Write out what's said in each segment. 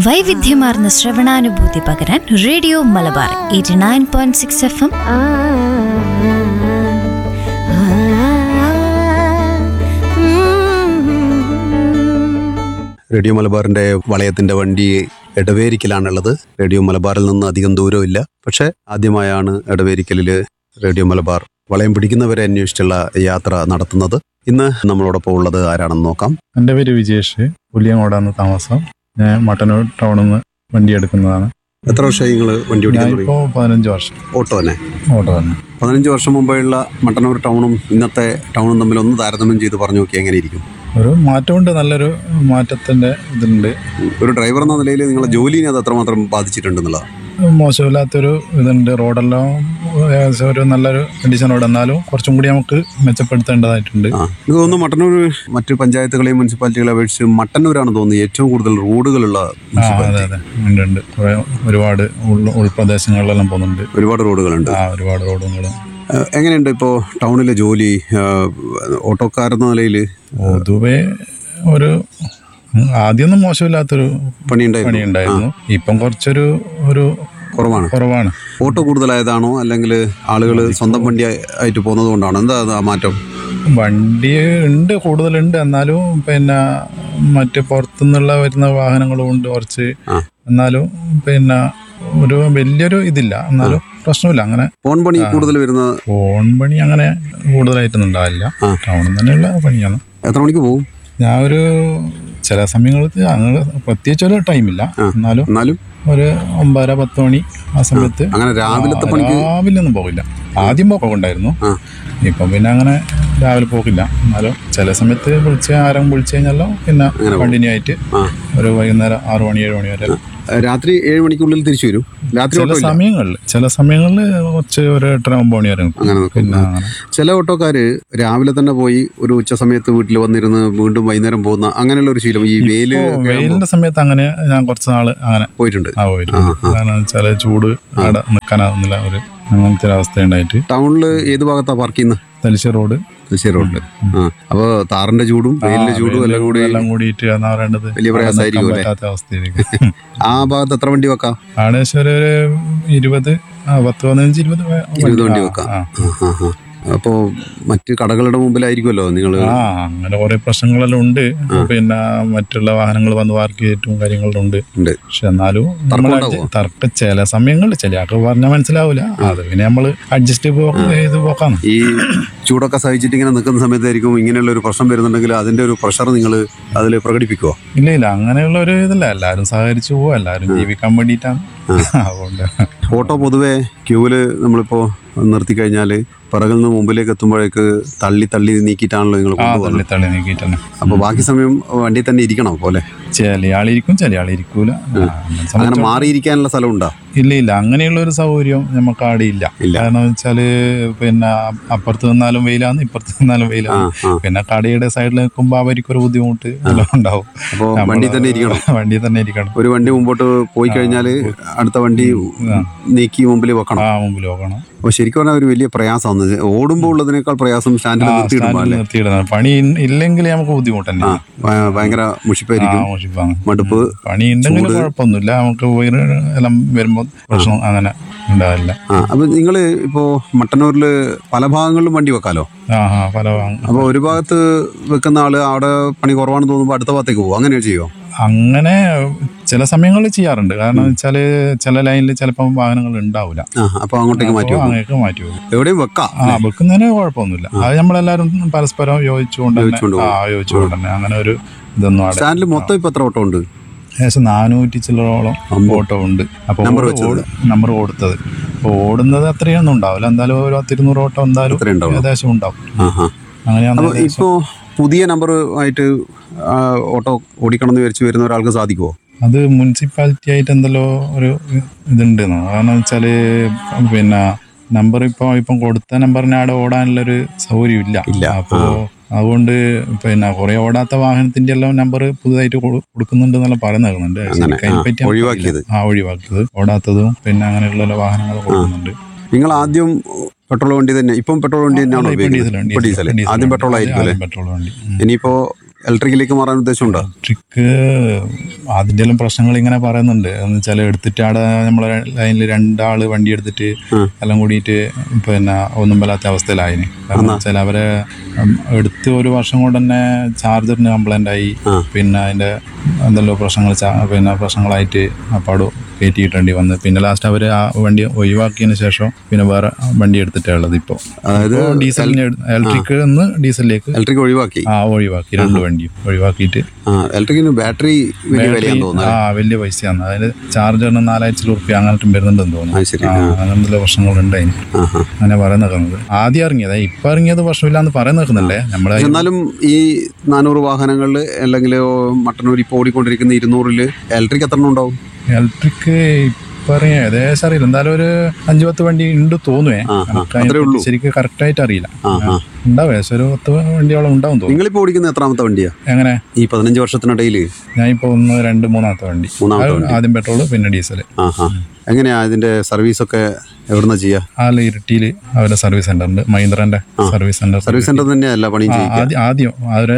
വൈവിധ്യമാർന്ന ശ്രവണാനുഭൂതി പകരാൻ radio Malabar eighty nine point six F M radio മലബാറിന്റെ വളയത്തിന്റെ വണ്ടി എടവേരിക്കലാണുള്ളത് റേഡിയോ മലബാറിൽ നിന്ന് അധികം ദൂരമില്ല പക്ഷെ ആദ്യമായാണ് എടവേരിക്കലില് റേഡിയോ മലബാർ വളയം പിടിക്കുന്നവരെ അന്വേഷിച്ചുള്ള യാത്ര നടത്തുന്നത് ഇന്ന് നമ്മളോടൊപ്പം ഉള്ളത് ആരാണെന്ന് നോക്കാം എൻ്റെ പേര് വിജേഷ് പുലിയങ്ങോടാണ് താമസം ഞാൻ മട്ടന്നൂർ ടൗണിൽ നിന്ന് വണ്ടി എടുക്കുന്നതാണ് എത്ര വർഷമായി നിങ്ങൾ വണ്ടി ഓടിക്കാൻ തുടങ്ങി ഞാനിപ്പോൾ പതിനഞ്ച് വർഷം ഓട്ടോ തന്നെ ഓട്ടോ തന്നെ പതിനഞ്ച് വർഷം മുമ്പെയുള്ള മട്ടന്നൂർ ടൗണും ഇന്നത്തെ ടൗണും തമ്മിൽ ഒന്ന് താരതമ്യം ചെയ്ത് പറഞ്ഞു നോക്കി എങ്ങനെ ഇരിക്കും ഒരു മാറ്റമുണ്ട് നല്ലൊരു മാറ്റത്തിൻ്റെ ഇതുണ്ട് ഒരു ഡ്രൈവർ എന്ന നിലയിൽ നിങ്ങളെ ജോലിനെ അത് എത്രമാത്രം ബാധിച്ചിട്ടുണ്ടെന്നുള്ളത് മോശമില്ലാത്തൊരു ഇതുണ്ട് റോഡെല്ലാം ഏകദേശം ഒരു നല്ലൊരു കണ്ടീഷൻ റോഡ് എന്നാലും കുറച്ചും കൂടി നമുക്ക് മെച്ചപ്പെടുത്തേണ്ടതായിട്ടുണ്ട് ആ എനിക്ക് തോന്നുന്നു മട്ടന്നൂർ മറ്റ് പഞ്ചായത്തുകളെയും മുനിസിപ്പാലിറ്റികളെ അപേക്ഷിച്ച് മട്ടന്നൂരാണ് തോന്നുന്നത് ഏറ്റവും കൂടുതൽ റോഡുകളുള്ള ആ അതെ മുനിസിപ്പാലിറ്റി അതെ ഉണ്ട് ഉണ്ട് കുറേ ഒരുപാട് ഉൾ ഉൾപ്രദേശങ്ങളിലെല്ലാം പോകുന്നുണ്ട് ഒരുപാട് റോഡുകളുണ്ട് ആ ഒരുപാട് റോഡുകൾ ഏഹ് എങ്ങനെയുണ്ട് ഇപ്പോൾ ടൗണിലെ ജോലി ഏഹ് ഓട്ടോക്കാരെന്ന നിലയിൽ പൊതുവെ ഒരു ആദ്യമൊന്നും മോശമില്ലാത്തൊരു പണിയുണ്ടായിരുന്നു പണിയുണ്ടായിരുന്നു ഇപ്പം കുറച്ചൊരു ഒരു കുറവാണ് കുറവാണ് ഓട്ടോ കൂടുതലായതാണോ അല്ലെങ്കിൽ ആളുകൾ സ്വന്തം വണ്ടി ആയി- ആയിട്ട് പോകുന്നത് കൊണ്ടാണോ എന്താ അത് ആ മാറ്റം വണ്ടി ഉണ്ട് കൂടുതലുണ്ട് എന്നാലും പിന്നെ മറ്റ് പുറത്തുനിന്നുള്ള വരുന്ന വാഹനങ്ങളും ഉണ്ട് കുറച്ച് ആ. എന്നാലും പിന്നെ ഒരു വലിയൊരു ഇതില്ല എന്നാലും പ്രശ്നമില്ല അങ്ങനെ ഫോൺ പണി കൂടുതൽ വരുന്ന ഫോൺ പണി അങ്ങനെ കൂടുതലായിട്ടൊന്നും ഉണ്ടാവില്ല ആ. ടൗണിൽ തന്നെയുള്ള പണിയാണ് എത്ര മണിക്ക് പോകും ഞാൻ ഒരു ചില സമയങ്ങളിൽ അങ്ങനെ പ്രത്യേകിച്ച് ഒരു ടൈമില്ല എന്നാലും എന്നാലും ഒരു ഒമ്പതര പത്ത് മണി ആ സമയത്ത് അങ്ങനെ രാവിലത്തെ ആ, പണിക്ക് രാവിലെ ഒന്നും പോകില്ല ആദ്യം പോക്കുണ്ടായിരുന്നു ആ. ഇപ്പം പിന്നെ അങ്ങനെ രാവിലെ പോക്കില്ല എന്നാലും ചില സമയത്ത് വിളിച്ച് ആരും വിളിച്ചു കഴിഞ്ഞാലോ പിന്നെ അങ്ങനെ പോകും. കണ്ടിന്യൂ ആയിട്ട് ആ ഒരു വൈകുന്നേരം ആറു മണി ഏഴ് മണി വരെ ഏഹ് രാത്രി ഏഴ് മണിക്കുള്ളിൽ തിരിച്ചു വരും രാത്രി ചില ഓട്ടോ ഇല്ല സമയങ്ങളിൽ ചില സമയങ്ങളിൽ കുറച്ച് ഒരു എട്ടര ഒമ്പത് മണി വരെ നിൽക്കും. അങ്ങനെ നിൽക്കും പിന്നെ അങ്ങനെ ചില ഓട്ടോക്കാര് രാവിലെ തന്നെ പോയി ഒരു ഉച്ച സമയത്ത് വീട്ടിൽ വന്നിരുന്ന് വീണ്ടും വൈകുന്നേരം പോകുന്ന അങ്ങനെയുള്ള ഒരു ശീലം ഈ വെയില് ഇപ്പോ വെയിലിന്റെ സമയത്ത് അങ്ങനെ ഞാൻ കുറച്ച് നാള് അങ്ങനെ പോയിട്ടുണ്ട് ആ പോയിരുന്നു കാരണം വെച്ചാൽ ചൂട് അവിടെ നിൽക്കാനാവുന്നില്ല ഒരു അങ്ങനത്തെ ഒരു അവസ്ഥ ഉണ്ടായിട്ട് ടൗണിൽ ഏത് ഭാഗത്താ പാർക്ക് ചെയ്യുന്നത് തലശ്ശേരി റോഡ് തലശ്ശേരി റോഡില് ആ അപ്പൊ താറിന്റെ ചൂടും വെയിലിന്റെ ചൂടും എല്ലാം കൂടി എല്ലാം കൂടിയിട്ട് എന്നാ പറയേണ്ടത് വലിയ പ്രയാസമായിരിക്കും നിൽക്കാൻ അല്ലേ? പറ്റാത്ത അവസ്ഥയിലേക്ക് ആ ഭാഗത്ത് എത്ര വണ്ടി വെക്കാം ആടേശം ഒരു ഒരു ഇരുപത് ആ പത്ത് പതിനഞ്ച് ഇരുപത് വ- ഇരുപത് വണ്ടി ആ, വെക്കാം ആ. ആ, ആ, ആ. അപ്പോ മറ്റ് കടകളുടെ മുമ്പിലായിരിക്കുമല്ലോ നിങ്ങൾ ആ അങ്ങനെ കുറെ പ്രശ്നങ്ങളെല്ലാം ഉണ്ട് പിന്നെ മറ്റുള്ള വാഹനങ്ങൾ വന്ന് പാർക്ക് ചെയ്തിട്ടും കാര്യങ്ങളും ഉണ്ട് ഉണ്ട് പക്ഷെ എന്നാലും തർക്കം നമ്മൾ ഉണ്ടാവോ? തർക്ക ചില സമയങ്ങളിൽ ചില ആൾക്ക് പറഞ്ഞാൽ മനസ്സിലാവില്ല അത് പിന്നെ നമ്മൾ അഡ്ജസ്റ്റ് ചെയ്ത് പോക്കാണ് ഈ ചൂടൊക്കെ സഹിച്ചിട്ട് ഇങ്ങനെ നിൽക്കുന്ന സമയത്തായിരിക്കും ഇങ്ങനെയുള്ള ഒരു പ്രശ്നം വരുന്നുണ്ടെങ്കിൽ അതിന്റെ ഒരു പ്രഷർ നിങ്ങൾ അതിൽ പ്രകടിപ്പിക്കുമോ ഇല്ല ഇല്ല അങ്ങനെയുള്ള ഒരു ഇതില്ല എല്ലാവരും സഹകരിച്ചു പോവാ എല്ലാവരും ജീവിക്കാൻ വേണ്ടിയിട്ടാണ് അതുകൊണ്ട് ഓട്ടോ പൊതുവെ ക്യൂവില് നമ്മളിപ്പോ നിർത്തി കഴിഞ്ഞാൽ പിറകിൽ നിന്ന് മുമ്പിലേക്ക് എത്തുമ്പോഴേക്ക് തള്ളി തള്ളി നീക്കിയിട്ടാണല്ലോ നിങ്ങൾ ആ കൊണ്ടുപോകുന്നത് തള്ളി തള്ളി നീക്കിയിട്ടാണ് അപ്പൊ ബാക്കി സമയം വണ്ടി തന്നെ ഇരിക്കണം പോലെ ചില ആളിരിക്കും ചില ആളിരിക്കൂല ആ, നമ്മളെ അങ്ങനെ സംബന്ധിച്ച് മാറിയിരിക്കാനുള്ള സ്ഥലം ഉണ്ടോ ഇല്ല ഇല്ല അങ്ങനെയുള്ള ഒരു സൗകര്യം നമുക്ക് അവിടെ ഇല്ല ഇല്ല. കാരണം വെച്ചാല് പിന്നെ അപ്പുറത്ത് നിന്നാലും വെയിലാണ് ഇപ്പുറത്ത് നിന്നാലും ആ വെയിലാണ് ആ പിന്നെ കടയുടെ സൈഡിൽ നിൽക്കുമ്പോൾ അവർക്കൊരു ബുദ്ധിമുട്ട് എല്ലാം ഉണ്ടാവും അപ്പോ നമ്മള് വണ്ടി തന്നെ ഇരിക്കണം വണ്ടി തന്നെ ഇരിക്കണം ഒരു വണ്ടി മുമ്പോട്ട് പോയി കഴിഞ്ഞാൽ അടുത്ത വണ്ടി നീക്കി മുമ്പിൽ വെക്കണം ആ മുമ്പിൽ നോക്കണം അപ്പോൾ ശരിക്കും പറഞ്ഞാൽ ഒരു വലിയ പ്രയാസമാണ് ഓടുമ്പോൾ ഉള്ളതിനേക്കാൾ പ്രയാസം സ്റ്റാൻഡിൽ ആ നിർത്തിയിടുമ്പോൾ സ്റ്റാൻഡിൽ അല്ലേ നിർത്തിയിടുന്നത് പണി ഇൻ- ഇല്ലെങ്കിൽ നമുക്ക് ബുദ്ധിമുട്ട് തന്നെ ആ ഭ- ഭയങ്കര മുഷിപ്പായിരിക്കും മോശിപ്പാണ് മടുപ്പ് പണി ഉണ്ടെങ്കിൽ കുഴപ്പമൊന്നുമില്ല നമുക്ക് വയറ് എല്ലാം വരുമ്പോൾ പ്രശ്നം അങ്ങനെ ഉണ്ടാവില്ല ആ അപ്പൊ നിങ്ങൾ ഇപ്പോ മട്ടന്നൂരിൽ പല ഭാഗങ്ങളിലും വണ്ടി വെക്കാലോ ആ ആ പല വാങ്ങ- അപ്പൊ ഒരു ഭാഗത്ത് വെക്കുന്ന ആള് അവിടെ പണി കുറവാണെന്ന് തോന്നുമ്പോൾ അടുത്ത ഭാഗത്തേക്ക് പോകും അങ്ങനെ ചെയ്യോ അങ്ങനെ ചില സമയങ്ങളിൽ ചെയ്യാറുണ്ട് കാരണം വെച്ചാല് ചില ലൈനിൽ ചിലപ്പം വാഹനങ്ങൾ ഉണ്ടാവില്ല ആ അപ്പൊ അങ്ങോട്ടേക്ക് മാറ്റി വെക്കും അങ്ങനെയൊക്കെ മാറ്റി പോകും എവിടെയും വെക്കാം ആ വെക്കുന്നതിന് കുഴപ്പമൊന്നുമില്ല അത് നമ്മളെല്ലാവരും പരസ്പരം യോജിച്ചുകൊണ്ട് തന്നെ യോജിച്ചുകൊണ്ട് ആ യോജിച്ചുകൊണ്ട് തന്നെ അങ്ങനെ ഒരു ഇതൊന്നും അവിടെ സ്റ്റാൻഡിൽ മൊത്തം ഇപ്പൊ എത്ര ഓട്ടം ഉണ്ട് ഏകദേശം നാനൂറ്റി ചില്ലറോളം ഓട്ടോ ഉണ്ട് അപ്പോൾ നമ്പർ വെച്ചത്? നമ്പർ കൊടുത്തത് അപ്പോൾ ഓടുന്നത് അത്രയൊന്നും ഉണ്ടാവില്ല എന്തായാലും ഒരു പത്തിരുന്നൂറ് ഓട്ടം എന്തായാലും അത്രേ ഉണ്ടാവുള്ളൂ. ഏകദേശം ഉണ്ടാവും ആ ആ അങ്ങനെയാണ് അപ്പൊ ഇപ്പോ പുതിയ നമ്പർ ആയിട്ട് ആ, ഓട്ടോ ഓടിക്കണം എന്ന് വിചാരിച്ച് വരുന്ന ഒരാൾക്ക് സാധിക്കുമോ അത് മുനിസിപ്പാലിറ്റി ആയിട്ട് എന്തല്ലോ ഒരു ഇതുണ്ട് കാരണം വെച്ചാല് പിന്നെ നമ്പർ ഇപ്പോൾ ഇപ്പം കൊടുത്ത നമ്പറിന് അവിടെ ഓടാനുള്ളൊരു സൗകര്യം ഇല്ല ഇല്ല. അപ്പോൾ അതുകൊണ്ട് പിന്നെ കുറെ ഓടാത്ത വാഹനത്തിന്റെ എല്ലാം നമ്പർ പുതുതായിട്ട് കൊടു- കൊടുക്കുന്നുണ്ട് എന്നെല്ലാം പറയുന്ന കേൾക്കുന്നുണ്ട് അങ്ങനെ, ശരിക്കും അതിനെപ്പറ്റി ആ, നമുക്കറിയില്ല. ഒഴിവാക്കിയത്. ആ ഒഴിവാക്കിയത് ഓടാത്തതും പിന്നെ അങ്ങനെയുള്ള വാഹനങ്ങൾ കൊടുക്കുന്നുണ്ട് നിങ്ങൾ ആദ്യം പെട്രോൾ വണ്ടി തന്നെ ഇപ്പം പെട്രോൾ വണ്ടി തന്നെയാണോ ഇപ്പം ഉപയോഗിക്കുന്നത് ഡീസൽ ഇപ്പൊ ഡീസൽ ആദ്യം പെട്രോൾ ആയിരിക്കും അല്ലേ പെട്രോൾ വണ്ടി ഉം. ഇനിയിപ്പോ ഇലക്ട്രിക്കിലേക്ക് മാറാൻ ഉദ്ദേശമുണ്ടോ ഇലക്ട്രിക്ക് അതിൻ്റെ എല്ലാം പ്രശ്നങ്ങൾ ഇങ്ങനെ പറയുന്നുണ്ട് എന്ന് വെച്ചാൽ എടുത്തിട്ട് അവിടെ നമ്മളെ ലൈനിൽ രണ്ടാള് വണ്ടി എടുത്തിട്ട് എല്ലാം കൂടിയിട്ട് പിന്നെ ഒന്നും വല്ലാത്ത അവസ്ഥയിലായിന് കാരണം വെച്ചാൽ അവരെ ഉം, എടുത്ത് ഒരു വർഷം കൊണ്ട് തന്നെ ചാർജറിന് കംപ്ലൈൻ്റ് ആയി പിന്നെ അതിൻ്റെ എന്തെല്ലോ പ്രശ്നങ്ങൾ ചാ- പിന്നെ പ്രശ്നങ്ങളായിട്ട് അപ്പാട് കയറ്റിയിട്ടേണ്ടി വന്ന് പിന്നെ ലാസ്റ്റ് അവർ ആ വണ്ടി ഒഴിവാക്കിയതിന് ശേഷം പിന്നെ വേറെ വണ്ടി എടുത്തിട്ടാണ് ഉള്ളത് ഇപ്പോൾ അതായത് ഡീസലിന് ഇലക്ട്രിക് നിന്ന് ഡീസലിലേക്ക് ഇലക്ട്രിക് ഒഴിവാക്കി ആ ഒഴിവാക്കി രണ്ട് വണ്ടിയും ഒഴിവാക്കിയിട്ട് ആ ഇലക്ട്രിക്കിന് ബാറ്ററി വലിയ വിലയാന്ന് തോന്നുന്നു ആ വലിയ പൈസയാണ് അതായത് ചാർജറിന് നാലായിരത്തി റുപ്യ അങ്ങനത്തെ വരുന്നുണ്ടെന്ന് തോന്നുന്നു അത് ശരി ആ, അങ്ങനത്തെ പ്രശ്നങ്ങളുണ്ട് അതിന് ആഹാ. അങ്ങനെ പറയുന്ന നിൽക്കുന്നത് ആദ്യം ഇറങ്ങിയത് ഇപ്പൊ ഇറങ്ങിയത് പ്രശ്നമില്ലാന്ന് പറയുന്ന നിൽക്കുന്നുണ്ടല്ലേ നമ്മളെ പക്ഷെ എന്നാലും ഈ നാനൂറ് വാഹനങ്ങളിൽ അല്ലെങ്കിൽ മട്ടന്നൂർ ഇപ്പോൾ ഓടിക്കൊണ്ടിരിക്കുന്ന ഇരുന്നൂറില് ഇലക്ട്രിക് എത്ര എണ്ണം ഉണ്ടാവും ഇലക്ട്രിക് ഇപ്പൊ ഇറങ്ങിയ ഏകദേശം അറിയില്ല എന്തായാലും ഒരു അഞ്ചു പത്ത് വണ്ടി ഉണ്ട് തോന്നുവേ ആ, കണക്ക് അത്രേ അതിനെപ്പറ്റി ഉള്ളൂ. ശരിക്കും കറക്റ്റ് ആയിട്ട് അറിയില്ല ആ ആ ഉണ്ടാവും ഏകദേശം ഒരു പത്ത് വണ്ടിയോളം ഉണ്ടാവും തോന്നുന്നു നിങ്ങളിപ്പോൾ ഓടിക്കുന്ന എത്രാമത്തെ വണ്ടിയാ എങ്ങനെ ഈ പതിനഞ്ച് വർഷത്തിനിടയിൽ ഞാനിപ്പോ ഒന്ന് രണ്ട് മൂന്നാമത്തെ വണ്ടി മൂന്നാമത്തെ അത് ആദ്യം പെട്രോള് പിന്നെ ഡീസൽ ആ ആ എങ്ങനെയാ ഇതിന്റെ സർവീസൊക്കെ എവിടുന്ന ചെയ്യാ ആ ഇരിട്ടിയിൽ അവരുടെ സർവീസ് സെന്റർ ഉണ്ട് മഹീന്ദ്രന്റെ സർവീസ് സെന്റർ സർവീസ് സെന്റർ തന്നെയല്ല പണിയും ആ, ചെയ്യും ആദ്യം ആദ്യം അവരെ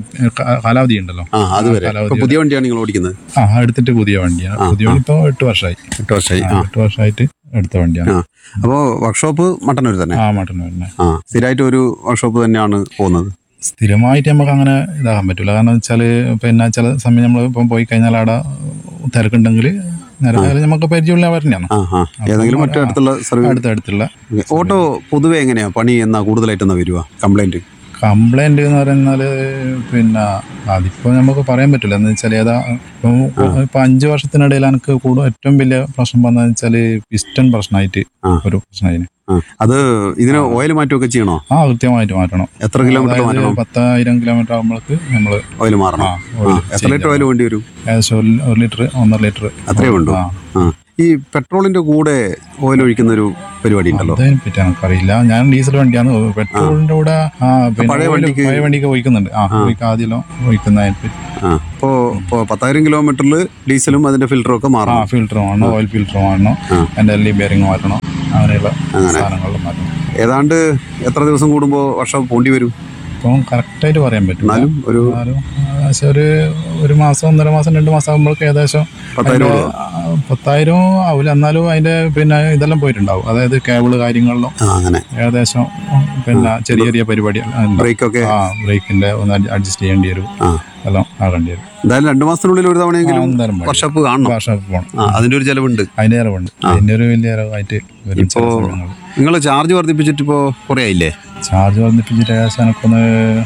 ക- കാലാവധി ഉണ്ടല്ലോ ആ അതുവരെ കാലാവധി ഇപ്പൊ പുതിയ വണ്ടിയാണ് നിങ്ങൾ ഓടിക്കുന്നത് ആ എടുത്തിട്ട് പുതിയ വണ്ടിയാണ് പുതിയ വണ്ടി ഇപ്പോൾ എട്ട് വർഷമായി എട്ട് വർഷമായി ആ, എട്ട് വർഷമായിട്ട് എടുത്ത വണ്ടിയാണ് ആ അപ്പോൾ വർക്ക്ഷോപ്പ് മട്ടന്നൂർ തന്നെ ആ മട്ടൺ വരുന്നത് ആ സ്ഥിരമായിട്ട് ഒരു വർക്ക്ഷോപ്പ് തന്നെയാണ് പോകുന്നത് സ്ഥിരമായിട്ട് നമുക്ക് അങ്ങനെ ഇതാകാൻ പറ്റില്ല കാരണം വെച്ചാൽ പിന്നെ ചില സമയം നമ്മൾ ഇപ്പം പോയി കഴിഞ്ഞാൽ അവിടെ തിരക്കുണ്ടെങ്കിൽ നേരെ നമുക്ക് പരിചയമുള്ള തന്നെയാണ് ആ ആ ഏതെങ്കിലും മറ്റു അടുത്തുള്ള സർവീസ് അടുത്ത അടുത്തുള്ള ഓട്ടോ പൊതുവെ എങ്ങനെയാ പണി എന്നാ കൂടുതലായിട്ട് എന്നാ വരുക കംപ്ലൈന്റ് കംപ്ലൈന്റ് എന്ന് പറയുന്നാൽ പിന്നെ അതിപ്പോൾ നമുക്ക് പറയാൻ പറ്റില്ല എന്ന് വെച്ചാൽ ഏതാ ഇപ്പം ഇപ്പം അഞ്ച് വർഷത്തിനിടയിൽ എനിക്ക് കൂടുതൽ ഏറ്റവും വലിയ പ്രശ്നം വന്നതെന്ന് വെച്ചാൽ പിസ്റ്റൺ പ്രശ്നമായിട്ട് ആ. ഒരു പ്രശ്നമായിരുന്നു ആ അത് ഇതിന് ഓയിൽ മാറ്റുമൊക്കെ ചെയ്യണോ ആ കൃത്യമായിട്ട് മാറ്റണം എത്ര കിലോമീറ്റർ അതായത് മാറ്റണം പത്തായിരം കിലോമീറ്റർ ആകുമ്പോഴേക്ക് നമ്മൾ ഓയിൽ മാറണം ആ ആ, ഒരു എത്ര ലിറ്റർ ഓയിൽ വേണ്ടി വരും ഏകദേശം ഒരു ഒരു ലിറ്റർ ഒന്നര ലിറ്റർ അത്രേ ഉണ്ടോ ആ ആ ഈ പെട്രോളിന്റെ കൂടെ ഓയിൽ ഒഴിക്കുന്ന ഒരു പരിപാടി ഉണ്ടല്ലോ അതിനെ പറ്റി എനിക്കറിയില്ല ഞാൻ ഡീസൽ വണ്ടിയാണ് പെട്രോളിന്റെ കൂടെ ആ പിന്നെ പഴയ oil വണ്ടിക്ക് പഴയ വണ്ടിക്ക് ഒഴിക്കുന്നുണ്ട് ആ ഒഴിക്കുക ആദ്യമല്ലോ ഒഴിക്കുന്നതിനെ പറ്റി ആ ഇപ്പോ ഇപ്പോ പത്തായിരം കിലോമീറ്ററിൽ ഡീസലും അതിന്റെ ഫിൽറ്ററും ഒക്കെ ആ മാറണം ഫിൽറ്റർ വാങ്ങണം ഓയിൽ ഫിൽറ്റർ വാങ്ങണം എൻ്റെ എല്ലാം ബെയറിംഗ് മാറ്റണം അങ്ങനെയുള്ള സാധനങ്ങൾ മാറ്റണം ഏതാണ്ട് എത്ര ദിവസം കൂടുമ്പോൾ വർഷം പോണ്ടി വരും ഇപ്പം കറക്റ്റായിട്ട് പറയാൻ പറ്റില്ല എന്നാലും ഒരു എന്നാലും ഏകദേശം ഒരു ഒരു മാസം ഒന്നര മാസം രണ്ട് മാസം ആകുമ്പോഴേക്ക് ഏകദേശം പത്തായിരം അതിന്റെ, ആ, പത്തായിരം ആവില്ല എന്നാലും അതിന്റെ പിന്നെ ഇതെല്ലാം പോയിട്ടുണ്ടാവും അതായത് കേബിള് കാര്യങ്ങളിലും ആ അങ്ങനെ ഏകദേശം ഉം, പിന്നെ ചെറിയ ചെറിയ പരിപാടി ബ്രേക്ക് ഒക്കെ ആ ബ്രേക്കിന്റെ ഒന്ന് അഡ്ജസ്റ്റ് ചെയ്യേണ്ടി വരും ആ എല്ലാം ആകേണ്ടി വരും എന്തായാലും രണ്ടു മാസത്തിനുള്ളിൽ ഒരു തവണയെങ്കിലും എന്തായാലും മതി. വർഷപ്പ് കാണണം വർഷോപ്പ് പോകണം ആ അതിന്റെ ഒരു ചെലവുണ്ട് അതിന്റെ ചിലവുണ്ട് അതിന്റെ ഒരു വലിയ ചിലവായിട്ട് വരും ചില സമയങ്ങളിൽ നിങ്ങൾ ചാർജ് വർദ്ധിപ്പിച്ചിട്ട് ഇപ്പോ കുറെ ആയില്ലേ ചാർജ് വർദ്ധിപ്പിച്ചിട്ട് ഏകദേശം എനിക്കൊന്ന്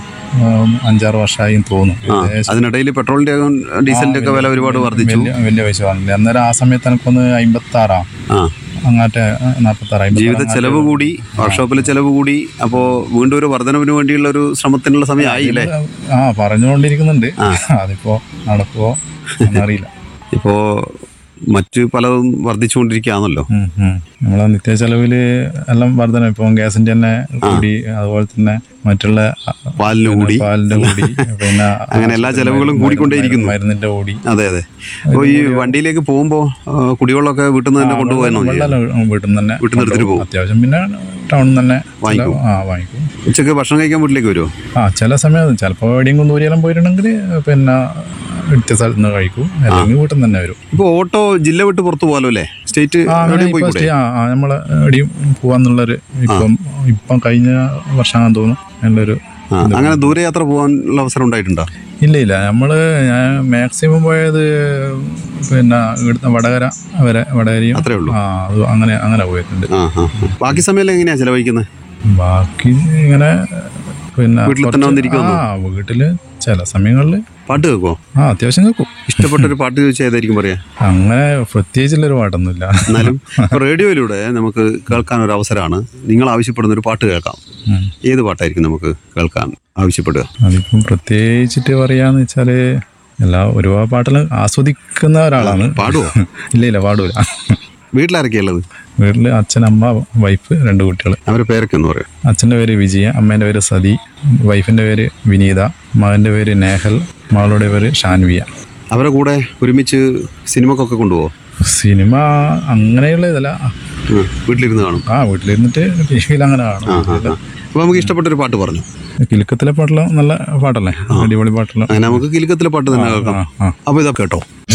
ഉം, അഞ്ചാറ് വർഷമായി തോന്നും ഏകദേശം അതിനിടയിൽ പെട്രോളിന്റെ ഡീസലിന്റെ ഒക്കെ വില ഒരുപാട് വർദ്ധിച്ചു വലിയ വലിയ പൈസ വന്നില്ല അന്നേരം ആ സമയത്ത് എനിക്കൊന്ന് അമ്പത്തി ആറാ ആ അങ്ങാട്ടെ നാൽപ്പത്തി ആറ് ജീവിത ചെലവ് കൂടി വർക്ക്ഷോപ്പിലെ ചെലവ് കൂടി അപ്പോ വീണ്ടും ഒരു വർധനവിന് വേണ്ടിയുള്ള ഒരു ശ്രമത്തിനുള്ള സമയം ആയില്ലേ ആ പറഞ്ഞുകൊണ്ടിരിക്കുന്നുണ്ട് അതിപ്പോ നടക്കുവോ എന്നറിയില്ല ഇപ്പോ മറ്റ് പലതും വർദ്ധിച്ചുകൊണ്ടിരിക്കുകയാണല്ലോ ഉം, ഉം. നമ്മളെ നിത്യ ചെലവില് എല്ലാം വർധന ഇപ്പം ഗ്യാസിന്റെ തന്നെ കൂടി അതുപോലെ തന്നെ മറ്റുള്ള പാലിന് കൂടി പാലിന്റെ കൂടി പിന്നെ അങ്ങനെ എല്ലാ ചെലവുകളും കൂടിക്കൊണ്ടേയിരിക്കുന്നു. മരുന്നിന്റെ കൂടി അതെ അതെ അപ്പോൾ ഈ വണ്ടിയിലേക്ക് പോകുമ്പോൾ കുടിവെള്ളമൊക്കെ വീട്ടിൽ നിന്ന് തന്നെ കൊണ്ടുപോകാനോ വെള്ളം വീട്ടിൽ നിന്ന് തന്നെ വീട്ടിൽ നിന്ന് എടുത്തിട്ട് പോകും അത്യാവശ്യം പിന്നെ ടൗണിൽ നിന്ന് തന്നെ വാങ്ങിക്കും. ആ വാങ്ങിക്കും ഉച്ചക്ക് ഭക്ഷണം കഴിക്കാൻ വീട്ടിലേക്ക് വരുമോ ആ ചില സമയത്ത് ചിലപ്പോൾ എവിടെയും കുന്തൂരിയെല്ലാം പോയിട്ടുണ്ടെങ്കിൽ പിന്നെ എടുത്ത സ്ഥലത്ത് നിന്ന് കഴിക്കും അല്ലെങ്കിൽ വീട്ടിൽ നിന്ന് തന്നെ വരും ഇപ്പോൾ ഓട്ടോ ജില്ല വിട്ട് പുറത്ത് പോകാലോ അല്ലേ സ്റ്റേറ്റ് ആ അങ്ങനെ എവിടെയും ഇപ്പൊ പോയിക്കൂടെ സ്റ്റേ- ആ ആ, നമ്മള് എവിടെയും പോവാന്നുള്ളൊരു ഇപ്പം ഇപ്പം കഴിഞ്ഞ വർഷമാണെന്ന് തോന്നുന്നു എൻ്റെ ഒരു ആ, അങ്ങനെ ദൂരയാത്ര പോകാനുള്ള അവസരം ഉണ്ടായിട്ടുണ്ടോ ഇല്ല ഇല്ല നമ്മള് ഞാൻ മാക്സിമം പോയത് പിന്നെ ഇവിടുത്തെ വടകര വരെ വടകരയും അത്രേ ഉള്ളൂ ആ അത് അങ്ങനെ അങ്ങനെ പോയിട്ടുണ്ട് ആ ആ ആ. ബാക്കി സമയം എങ്ങനെയാ ചെലവഴിക്കുന്നത് ബാക്കി ഇങ്ങനെ പിന്നെ വീട്ടിൽ തന്നെ കുറച്ച് വന്നിരിക്കുവാന്നോ? ആ വീട്ടില് ചില സമയങ്ങളിൽ പാട്ട് കേൾക്കുമോ ആ അത്യാവശ്യം കേൾക്കും ഇഷ്ടപ്പെട്ട ഒരു പാട്ട് ചോദിച്ചാൽ ഏതായിരിക്കും പറയാ അങ്ങനെ പ്രത്യേകിച്ചുള്ളൊരു പാട്ടൊന്നുമില്ല എന്നാലും ഇപ്പൊ റേഡിയോയിലൂടെ നമുക്ക് കേൾക്കാൻ ഒരു അവസരമാണ് നിങ്ങൾ ആവശ്യപ്പെടുന്ന ഒരു പാട്ട് കേൾക്കാം ഉം. ഏത് പാട്ടായിരിക്കും നമുക്ക് കേൾക്കാൻ ആവശ്യപ്പെടുക അതിപ്പം പ്രത്യേകിച്ചിട്ട് പറയാന്ന് വെച്ചാല് എല്ലാ ഒരുപാട് പാട്ടെല്ലാം ആസ്വദിക്കുന്ന ഒരാളാണ് പാടുവോ ഇല്ല ഇല്ല പാടൂല വീട്ടിലാരൊക്കെയാ ഉള്ളത് വീട്ടില് അച്ഛൻ അമ്മ വൈഫ് രണ്ട് കുട്ടികൾ അവരുടെ പേരൊക്കെ ഒന്ന് പറയാം അച്ഛൻ്റെ പേര് വിജയ അമ്മേൻ്റെ പേര് സതി വൈഫിൻ്റെ പേര് വിനീത മകൻ്റെ പേര് നേഹൽ മകളുടെ പേര് ഷാൻവിയ അവരുടെ കൂടെ ഒരുമിച്ച് സിനിമക്കൊക്കെ കൊണ്ടുപോകോ സിനിമ അങ്ങനെയുള്ള ഇതല്ല വീട്ടിലിരുന്ന് കാണും ആ വീട്ടിലിരുന്നിട്ട് ടി വിയിൽ അങ്ങനെ കാണും വീട്ടില് അപ്പോൾ നമുക്ക് ഇഷ്ടപ്പെട്ട ഒരു പാട്ട് പറഞ്ഞു കിലുക്കത്തിലെ പാട്ടെല്ലാം നല്ല പാട്ടല്ലേ അടിപൊളി പാട്ടെല്ലാം അങ്ങനെ നമുക്ക് കിലുക്കത്തിലെ പാട്ട് തന്നെ കേൾക്കാം ആ ആ അപ്പോൾ ഇതൊക്കെ കേട്ടോ